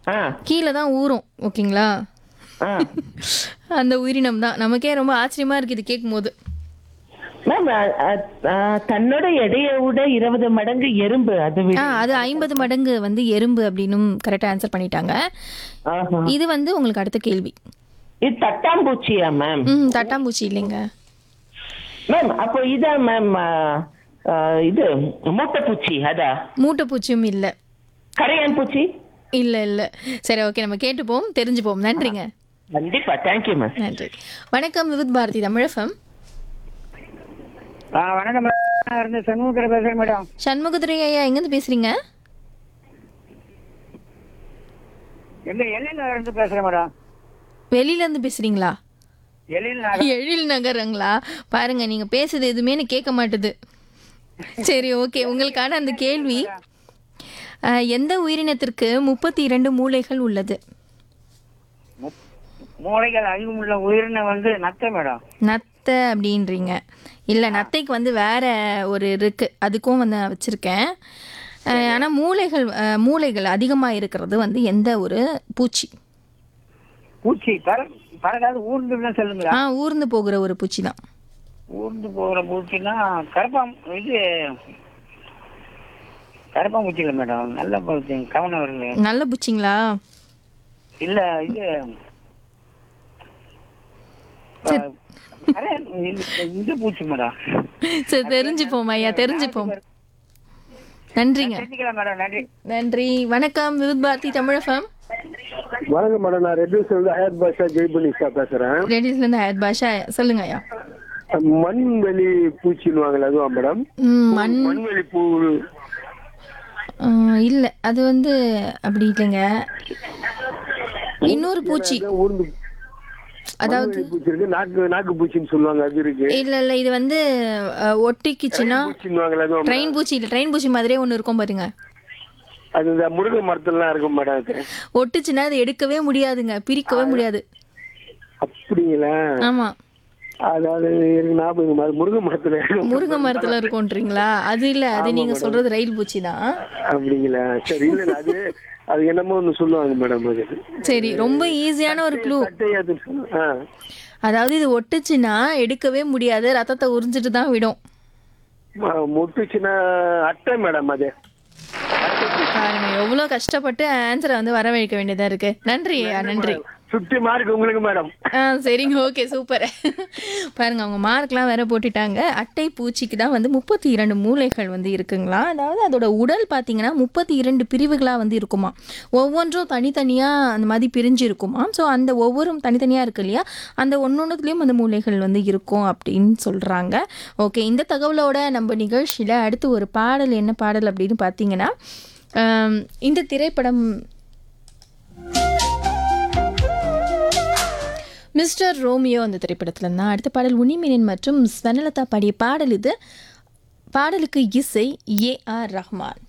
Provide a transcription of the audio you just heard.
ஆ கீழே தான் ஊறும் ஓகேங்களா ஆ அந்த உயிரினம் தான் நமக்கே ரொம்ப ஆச்சரியமா இருக்கு இது கேட்கும் போது மேம் தன்னோட எடையை விட இருபது மடங்கு எறும்பு அது ஆ விட அது ஐம்பது மடங்கு வந்து எறும்பு அப்படின்னும் கரெக்டாக ஆன்சர் பண்ணிட்டாங்க ஆஹா. இது வந்து உங்களுக்கு அடுத்த கேள்வி இது தட்டாம்பூச்சியா மேம் ம் தட்டாம்பூச்சி இல்லைங்க மேம் அப்போ இதான் மேம் இது மூட்டைப்பூச்சி அதா மூட்டைப்பூச்சியும் இல்லை கரையான் பூச்சி இல்லை இல்லை சரி ஓகே நம்ம கேட்டுப்போம் தெரிஞ்சுப்போம் நன்றிங்க கண்டிப்பா தேங்க்யூ மேம் நன்றி வணக்கம் விவித் பாரதி தமிழகம் ஆ வணக்கம் மேடம் நான் இருந்து சண்முகத்தில் பேசுகிறேன் மேடம் சண்முகதுரை ஐயா எங்கேருந்து பேசுறீங்க எங்க எல்லையில் இருந்து பேசுகிறேன் மேடம் வெளியில இருந்து பேசுறீங்களா எல்லையில் எழில் நகரங்களா பாருங்க நீங்க பேசுறது எதுவுமே எனக்கு கேட்க மாட்டுது சரி ஓகே உங்களுக்கான அந்த கேள்வி அஹ், எந்த உயிரினத்திற்கு முப்பத்தி இரண்டு மூளைகள் உள்ளது மூளைகள் அதிகம் உள்ள உயிரினம் வந்து நத்தை மேடம் நத்தை அப்படின்றீங்க இல்லை நத்தைக்கு வந்து வேற ஒரு இருக்கு அதுக்கும் வந்து நான் வச்சிருக்கேன் அஹ், ஆனா மூளைகள் அஹ், மூளைகள் அதிகமாக இருக்கிறது வந்து எந்த ஒரு பூச்சி பூச்சி பற பறக்காது ஊர்ந்துன்னு சொல்லுங்களா ஆ ஊர்ந்து போகிற ஒரு பூச்சி தான் ஊர்ந்து போகிற பூச்சின்னா கரப்பாம் இது கரப்பாம்பூச்சி இல்லை மேடம் நல்ல பூச்சி கவனம் வருது நல்ல பூச்சிங்களா இல்லை இது அரே, இந்த- இந்த பூச்சி மேடம் சரி தெரிஞ்சுப்போம் ஐயா தெரிஞ்சுப்போம் நன்றிங்க தெரிஞ்சுக்கலாம் மேடம் நன்றி நன்றி வணக்கம் விவித் பாரதி தமிழகம் வணக்கம் மேடம் நான் ரெட் ஹில்ஸ்ல இருந்து ஹயத் பாஷா ஜெய்புலிஷா பேசுறேன் லேடிஸ்ல இருந்து ஹயத் பாஷா சொல்லுங்க ஐயா மண்வெளி பூச்சின்னுவாங்கல்ல அதுவா மேடம் ம், மண் மண்வெளி பூ ஆ, இல்ல அது வந்து அப்படி இல்லைங்க இன்னொரு பூச்சி அதான் ஊர்ந்து அதாவது மண்வெளி பூச்சி இருக்கு நாக்கு நாக்கு பூச்சின்னு சொல்லுவாங்க அது இருக்கு இல்ல இல்ல இது வந்து அ, ஒட்டிக்கிச்சுன்னா பூச்சின்னுவாங்கல்ல அதுவா madam? ட்ரெயின் பூச்சி இல்ல ட்ரெயின் பூச்சி மாதிரியே ஒன்று இருக்கும் பாருங்க அது இந்த முருங்கை மரத்துலலாம் இருக்கும் மேடம் அது ஒட்டுச்சுன்னா அது எடுக்கவே முடியாதுங்க பிரிக்கவே முடியாது அப்படிங்களா ஆமா அதாவது எனக்கு ஞாபகம் இருக்கு. அது முருங்கை மரத்துல இருக்கும் முருங்கை மரத்துல இருக்கும்ன்றீங்களா அது இல்ல அது நீங்க சொல்றது ரயில் பூச்சி தான் அப்படிங்களா சரி இல்ல இல்ல, அது அது என்னமோ ஒண்ணு சொல்லுவாங்க மேடம் அது சரி ரொம்ப ஈஸியான ஒரு க்ளூ சட்டை அது சொல்லு- ஆ. அதாவது இது ஒட்டுச்சுன்னா எடுக்கவே முடியாது ரத்தத்தை உறிஞ்சிட்டு தான் விடும் ம- முட்டுச்சுன்னா அட்டை மேடம் அது பாருங்க எவ்வளவு கஷ்டப்பட்டு ஆன்சரை வந்து வரவழைக்க வேண்டியதா இருக்கு நன்றி ஐயா நன்றி ஃபிஃப்டி மார்க் உங்களுக்கு மேடம் ஆ சரிங்க ஓகே சூப்பர் பாருங்க அவங்க மார்க்லாம் வேற போட்டுட்டாங்க அட்டை பூச்சிக்கு தான் வந்து முப்பத்தி இரண்டு மூளைகள் வந்து இருக்குங்களா அதாவது அதோட உடல் பார்த்தீங்கன்னா முப்பத்தி இரண்டு பிரிவுகளாக வந்து இருக்குமா ஒவ்வொன்றும் தனித்தனியாக அந்த மாதிரி பிரிஞ்சு இருக்குமா ஸோ அந்த ஒவ்வொரும் தனித்தனியாக இருக்கு இல்லையா அந்த ஒன்னொன்றுத்துலேயும் அந்த மூளைகள் வந்து இருக்கும் அப்படின்னு சொல்கிறாங்க ஓகே இந்த தகவலோட நம்ம நிகழ்ச்சியில் அடுத்து ஒரு பாடல் என்ன பாடல் அப்படின்னு பார்த்தீங்கன்னா ஆம், இந்த திரைப்படம் மிஸ்டர் ரோமியோ அந்த திரைப்படத்தில் இருந்தால் அடுத்த பாடல் உனிமேனன் மற்றும் ஸ்வனலதா பாடிய பாடல் இது பாடலுக்கு இசை ஏ ஆர் ரஹ்மான்